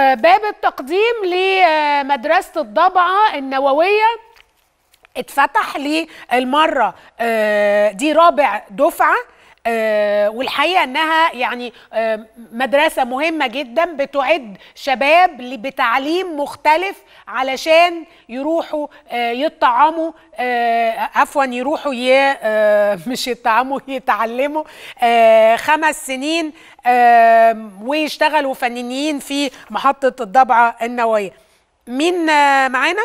آه، باب التقديم لمدرسة الضبعة النووية اتفتح للمرة آه، دي رابع دفعة آه، والحقيقة انها يعني آه، مدرسة مهمة جدا بتعد شباب ل- بتعليم مختلف علشان يروحوا آه، يطعموا آه، عفوا يروحوا ي... آه، مش يطعموا يتعلموا آه، خمس سنين آه، ويشتغلوا فنيين في محطة الضبعة النووية مين آه، معانا؟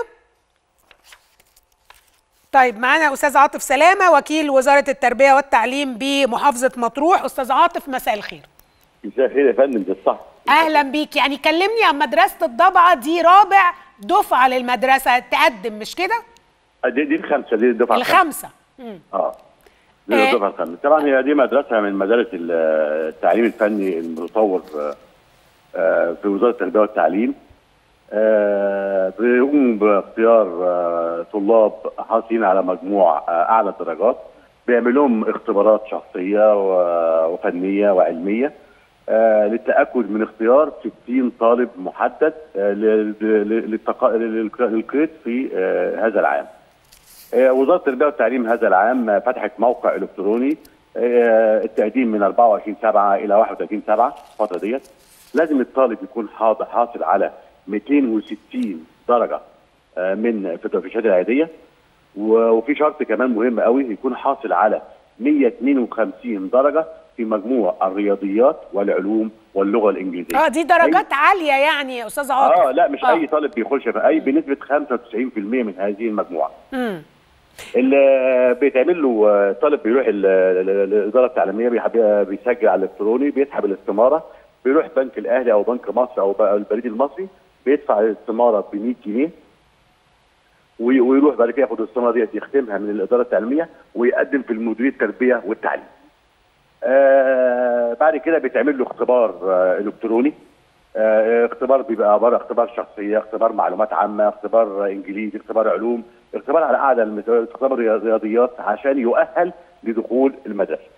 طيب معانا استاذ عاطف سلامه وكيل وزاره التربيه والتعليم بمحافظه مطروح استاذ عاطف مساء الخير مساء الخير يا فندم ده الصح اهلا بيك يعني كلمني عن مدرسه الضبعه دي رابع دفعه للمدرسه تقدم مش كده دي, دي الخمسه دي الدفعه الخمسه مم. اه دي آه. الدفعه الخامسه طبعا هي دي مدرسه من مدارس ال- التعليم الفني المتطور آه، آه، في وزاره التربيه والتعليم آه، بيقوم باختيار آه، طلاب حاصلين على مجموع آه، اعلى الدرجات بيعمل لهم اختبارات شخصيه و- وفنيه وعلميه آه، للتاكد من اختيار 60 طالب محدد آه، ل- ل- للتقا- للق- للقيد في آه، هذا العام. آه، وزاره التربيه والتعليم هذا العام آه، فتحت موقع الكتروني آه، التقديم من 24 7 الى 31 7 الفتره ديت لازم الطالب يكون حاضر حاصل على 260 درجه آه، من في في الشهاده العاديه و- وفي شرط كمان مهم قوي يكون حاصل على 152 درجه في مجموع الرياضيات والعلوم واللغه الانجليزيه اه دي درجات عاليه يعني يا استاذ عاطف اه لا مش آه. اي طالب بيخش في اي بنسبه 95% من هذه المجموعه مم. اللي بيتعمل له آه، طالب بيروح ال- ال- ال- الاداره التعليميه بيحب- بيسجل على الالكتروني بيسحب الاستماره بيروح بنك الاهلي او بنك مصر او بقى البريد المصري بيدفع الاستماره ب 100 جنيه وي- ويروح بعد كده ياخد الاستماره ديت يختمها من الاداره التعليميه ويقدم في المديريه التربيه والتعليم. آه بعد كده بيتعمل له اختبار آه الكتروني آه اختبار بيبقى عباره اختبار شخصيه، اختبار معلومات عامه، اختبار انجليزي، اختبار علوم، اختبار على اعلى المستوى، اختبار رياضيات عشان يؤهل لدخول المدرسه.